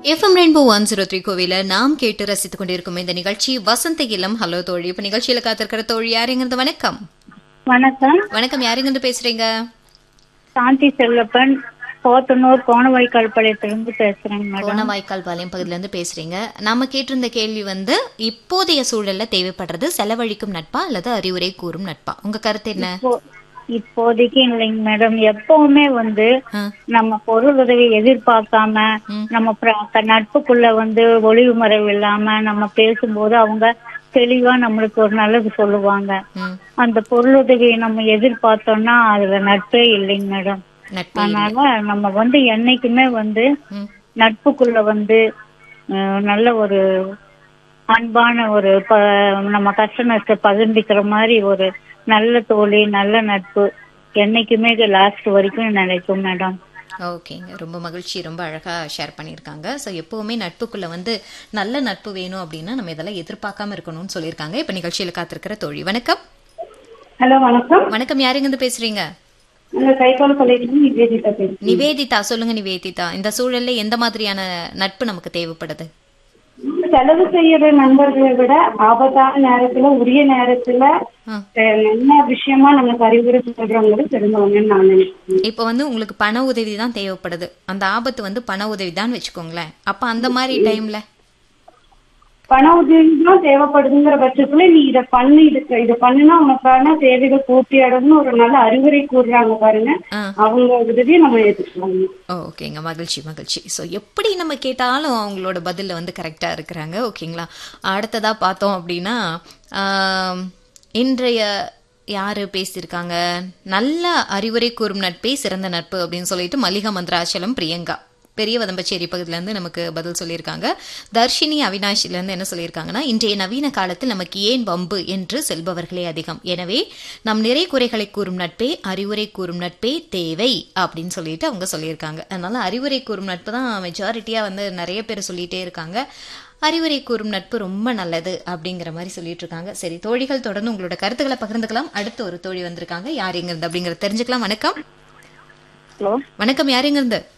FM rainbow one zero three கோவில நாம் கேட்டு ரசித்துக் கொண்டிருக்கும் இந்த நிகழ்ச்சி வசந்த இளம் ஹலோ தோழி இப்ப நிகழ்ச்சியில காத்திருக்கிற தோழி யாருங்கிறது வணக்கம் வணக்கம் வணக்கம் யாருங்கிறது பேசுறீங்க சாந்தி செல்லப்பன் போத்தனூர் கோணவாய்க்கால் பாளையத்திலிருந்து பேசுறேங்க மேடம் கோணவாய்க்கால் பாளையம் பகுதியில இருந்து பேசுறீங்க நாம கேட்டிருந்த கேள்வி வந்து இப்போதைய சூழல்ல தேவைப்படுறது செலவழிக்கும் நட்பா அல்லது அறிவுரை கூறும் நட்பா உங்க கருத்து என்ன இப்போ- இப்போதைக்கு இல்லைங்க மேடம் எப்பவுமே வந்து ஆ, நம்ம பொருள் உதவி எதிர்பார்க்காம ம். நம்ம பிர- நட்புக்குள்ள வந்து ஒளிவு மறைவு இல்லாம நம்ம பேசும்போது அவங்க தெளிவா நம்மளுக்கு ஒரு நல்லது சொல்லுவாங்க ம், அந்த பொருள் உதவியை நம்ம எதிர்பார்த்தோம்னா அதுல நட்பே இல்லைங்க மேடம் நட்பு அதனால நம்ம வந்து என்னைக்குமே வந்து ம், நட்புக்குள்ள வந்து அஹ், நல்ல ஒரு அன்பான ஒரு ப- நம்ம கஷ்ட நஷ்ட பகிர்ந்துக்கிற மாதிரி ஒரு நல்ல தோழி நல்ல நட்பு என்னைக்குமே லாஸ்ட் வரைக்கும் நினைக்கும் மேடம் ஓகேங்க ரொம்ப மகிழ்ச்சி ரொம்ப அழகா ஷேர் பண்ணியிருக்காங்க ஸோ எப்பவுமே நட்புக்குள்ள வந்து நல்ல நட்பு வேணும் அப்படின்னா நம்ம இதெல்லாம் எதிர்பார்க்காம இருக்கணும்னு சொல்லியிருக்காங்க இப்ப நிகழ்ச்சியில காத்திருக்கிற தோழி வணக்கம் ஹலோ வணக்கம் வணக்கம் யாருங்கிருந்து பேசுறீங்க உங்க கைகால் கொலையிலிருந்து நிவேதிதா பேசுறேன் நிவேதிதா சொல்லுங்க நிவேதிதா இந்த சூழல்ல எந்த மாதிரியான நட்பு நமக்கு தேவைப்படுது செலவு செய்யற நண்பர்களை விட ஆபத்தான நேரத்துல உரிய நேரத்துல ஆ. அஹ், நல்ல விஷயமா நமக்கு அறிவுரை சொல்றவங்க தெரிஞ்சவங்கன்னு நான் நினைக்கிறேன் இப்போ வந்து உங்களுக்கு பண உதவி தான் தேவைப்படுது அந்த ஆபத்து வந்து பண உதவி தான் வச்சுக்கோங்களேன் அப்ப அந்த மாதிரி டைம்ல பண உதவி தான் தேவைப்படுதுங்கிற பட்சத்துல நீ இத பண்ணு இதுக்கு இத பண்ணுனா உனக்கான தேவைகள் பூர்த்தி அடைன்னு ஒரு நல்ல அறிவுரை கூறுறாங்க பாருங்க ஆ. அவங்க உதவியை நம்ம ஏற்றுக்கலாம் ஓகேங்க மகிழ்ச்சி மகிழ்ச்சி ஸோ எப்படி நம்ம கேட்டாலும் அவங்களோட பதில்ல வந்து கரெக்டாக இருக்கிறாங்க ஓகேங்களா அடுத்ததா பார்த்தோம் அப்படின்னா ஆம், இன்றைய யாரு பேசியிருக்காங்க நல்ல அறிவுரை கூறும் நட்பே சிறந்த நட்பு அப்படின்னு சொல்லிட்டு மல்லிகா மந்திராச்சலம் பிரியங்கா பெரிய வதம்பச்சேரி பகுதியிலேருந்து நமக்கு பதில் சொல்லியிருக்காங்க தர்ஷினி அவினாஷிலேருந்து என்ன சொல்லியிருக்காங்கன்னா இன்றைய நவீன காலத்தில் நமக்கு ஏன் வம்பு என்று செல்பவர்களே அதிகம் எனவே நம் நிறை குறைகளை கூறும் நட்பே அறிவுரை கூறும் நட்பே தேவை அப்படின்னு சொல்லிட்டு அவங்க சொல்லியிருக்காங்க அதனால அறிவுரை கூறும் நட்பு தான் மெஜாரிட்டியாக வந்து நிறைய பேர் சொல்லிட்டே இருக்காங்க அறிவுரை கூறும் நட்பு ரொம்ப நல்லது அப்படிங்கிற மாதிரி சொல்லிட்டு இருக்காங்க சரி தோழிகள் தொடர்ந்து உங்களோட கருத்துக்களை பகிர்ந்துக்கலாம் அடுத்து ஒரு தோழி வந்திருக்காங்க யார் எங்கிருந்து அப்படிங்கறத தெரிஞ்சுக்கலாம் வணக்கம் ஹலோ வணக்கம் யார் எங்கிருந்து